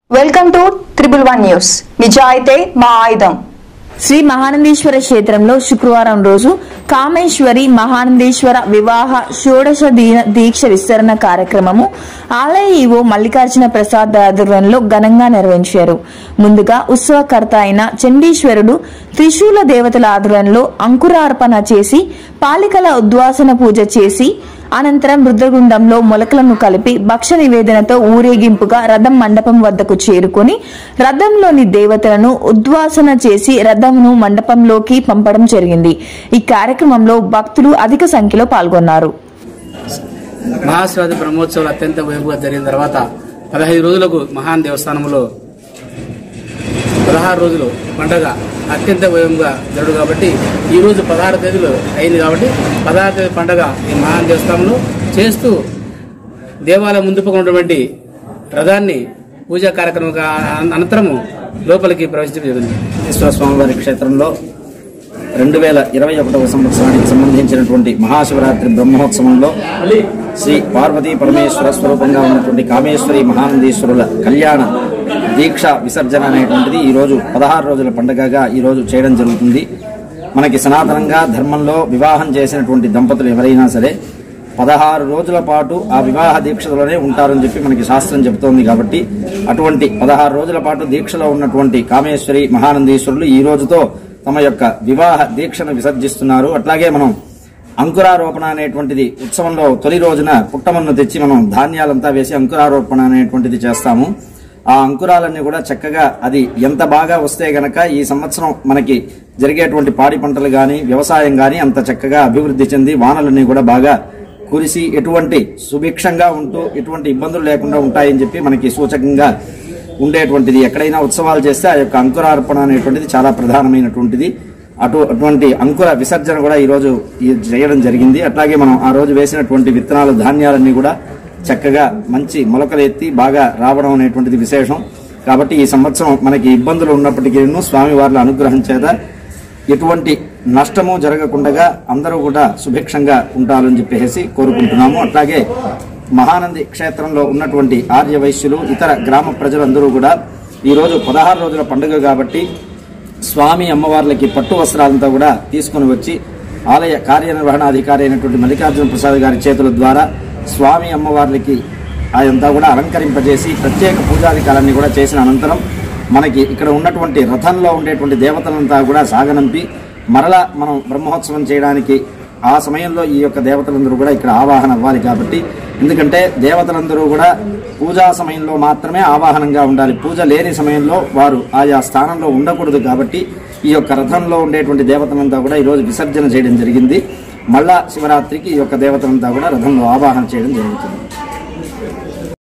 welcome to triple one news నిజాయితే మా ఆయుధం శ్రీ మహానందేశ్వర క్షేత్రంలో శుక్రవారం రోజు కామేశ్వరి మహానందేశ్వర వివాహ షోడశ దీన దీక్ష విస్తరణ కార్యక్రమము ఆలయ ఈవో మల్లికార్జున ప్రసాద్ ఆధ్వర్యంలో ఘనంగా నిర్వహించారు ముందుగా ఉత్సవకర్త అయిన చండీశ్వరుడు త్రిశూల దేవతల ఆధ్వర్యంలో అంకురార్పణ చేసి పాలికల ఉద్వాసన పూజ చేసి అనంతరం రుద్రగుండంలో మొలకలను కలిపి భక్ష నివేదనతో ఊరేగింపుగా రథం మండపం వద్దకు చేరుకొని రథంలోని దేవతలను ఉద్వాసన చేసి రథంను మండపంలోకి పంపడం జరిగింది ఈ కార్యక్రమంలో భక్తులు అధిక సంఖ్యలో పాల్గొన్నారు మహాశివరాత్రి బ్రహ్మోత్సవాలు అత్యంత వైభవంగా జరిగిన తర్వాత పదహైదు రోజులకు మహాన్ దేవస్థానంలో పదహారు రోజులు పండగ అత్యంత వైభవంగా జరుగు కాబట్టి ఈ రోజు పదహారు తేదీలు అయింది కాబట్టి పదహారు తేదీ పండగ ఈ మహాన్ దేవస్థానంలో చేస్తూ దేవాలయం ముందు పక్కన ఉన్నటువంటి రథాన్ని పూజా కార్యక్రమం అనంతరము లోపలికి ప్రవేశించడం జరిగింది వెంకటేశ్వర స్వామివారి క్షేత్రంలో రెండు వేల ఇరవై ఒకటవ సంవత్సరానికి సంబంధించినటువంటి మహాశివరాత్రి బ్రహ్మోత్సవంలో శ్రీ పార్వతీ పరమేశ్వర స్వరూపంగా ఉన్నటువంటి కామేశ్వరి మహానందీశ్వరుల కళ్యాణ దీక్ష విసర్జన అనేటువంటిది ఈ రోజు పదహారు రోజుల పండుగగా ఈ రోజు చేయడం జరుగుతుంది మనకి సనాతనంగా ధర్మంలో వివాహం చేసినటువంటి దంపతులు ఎవరైనా సరే పదహారు రోజుల పాటు ఆ వివాహ దీక్షలోనే ఉంటారని చెప్పి మనకి శాస్త్రం చెబుతోంది కాబట్టి అటువంటి పదహారు రోజుల పాటు దీక్షలో ఉన్నటువంటి కామేశ్వరి మహానందీశ్వరులు ఈ రోజుతో తమ యొక్క వివాహ దీక్షను విసర్జిస్తున్నారు అట్లాగే మనం అంకురారోపణ అనేటువంటిది ఉత్సవంలో తొలి రోజున పుట్టమన్ను తెచ్చి మనం ధాన్యాలంతా వేసి అంకురారోపణ అనేటువంటిది చేస్తాము ఆ అంకురాలన్నీ కూడా చక్కగా అది ఎంత బాగా వస్తే గనక ఈ సంవత్సరం మనకి జరిగేటువంటి పాడి పంటలు గాని వ్యవసాయం గాని అంత చక్కగా అభివృద్ధి చెంది వానలన్నీ కూడా బాగా కురిసి ఎటువంటి సుభిక్షంగా ఉంటూ ఎటువంటి ఇబ్బందులు లేకుండా ఉంటాయని చెప్పి మనకి సూచకంగా ఉండేటువంటిది ఎక్కడైనా ఉత్సవాలు చేస్తే ఆ యొక్క అంకురార్పణ అనేటువంటిది చాలా ప్రధానమైనటువంటిది అటు అటువంటి అంకుర విసర్జన కూడా ఈ రోజు ఈ చేయడం జరిగింది అట్లాగే మనం ఆ రోజు వేసినటువంటి విత్తనాలు ధాన్యాలన్నీ కూడా చక్కగా మంచి మొలకలు ఎత్తి బాగా రావడం అనేటువంటిది విశేషం కాబట్టి ఈ సంవత్సరం మనకి ఇబ్బందులు ఉన్నప్పటికీ స్వామి వార్ల అనుగ్రహం చేత ఎటువంటి నష్టము జరగకుండా అందరూ కూడా సుభిక్షంగా ఉండాలని చెప్పేసి కోరుకుంటున్నాము అట్లాగే మహానంది క్షేత్రంలో ఉన్నటువంటి ఆర్య వైశ్యులు ఇతర గ్రామ ప్రజలందరూ కూడా ఈ రోజు పదహారు రోజుల పండుగ కాబట్టి స్వామి అమ్మవార్లకి పట్టు వస్త్రాలంతా కూడా తీసుకుని వచ్చి ఆలయ కార్యనిర్వహణాధికారి అయినటువంటి మల్లికార్జున ప్రసాద్ గారి చేతుల ద్వారా స్వామి అమ్మవార్లకి అదంతా కూడా అలంకరింపజేసి ప్రత్యేక పూజాధికారాన్ని కూడా చేసిన అనంతరం మనకి ఇక్కడ ఉన్నటువంటి రథంలో ఉండేటువంటి దేవతలంతా కూడా సాగనంపి మరలా మనం బ్రహ్మోత్సవం చేయడానికి ఆ సమయంలో ఈ యొక్క దేవతలందరూ కూడా ఇక్కడ ఆవాహన అవ్వాలి కాబట్టి ఎందుకంటే దేవతలందరూ కూడా పూజా సమయంలో మాత్రమే ఆవాహనంగా ఉండాలి పూజ లేని సమయంలో వారు ఆయా స్థానంలో ఉండకూడదు కాబట్టి ఈ యొక్క రథంలో ఉండేటువంటి దేవతలంతా కూడా ఈరోజు విసర్జన చేయడం జరిగింది మళ్ళా శివరాత్రికి ఈ యొక్క దేవతలంతా కూడా రథంలో ఆవాహన చేయడం జరుగుతుంది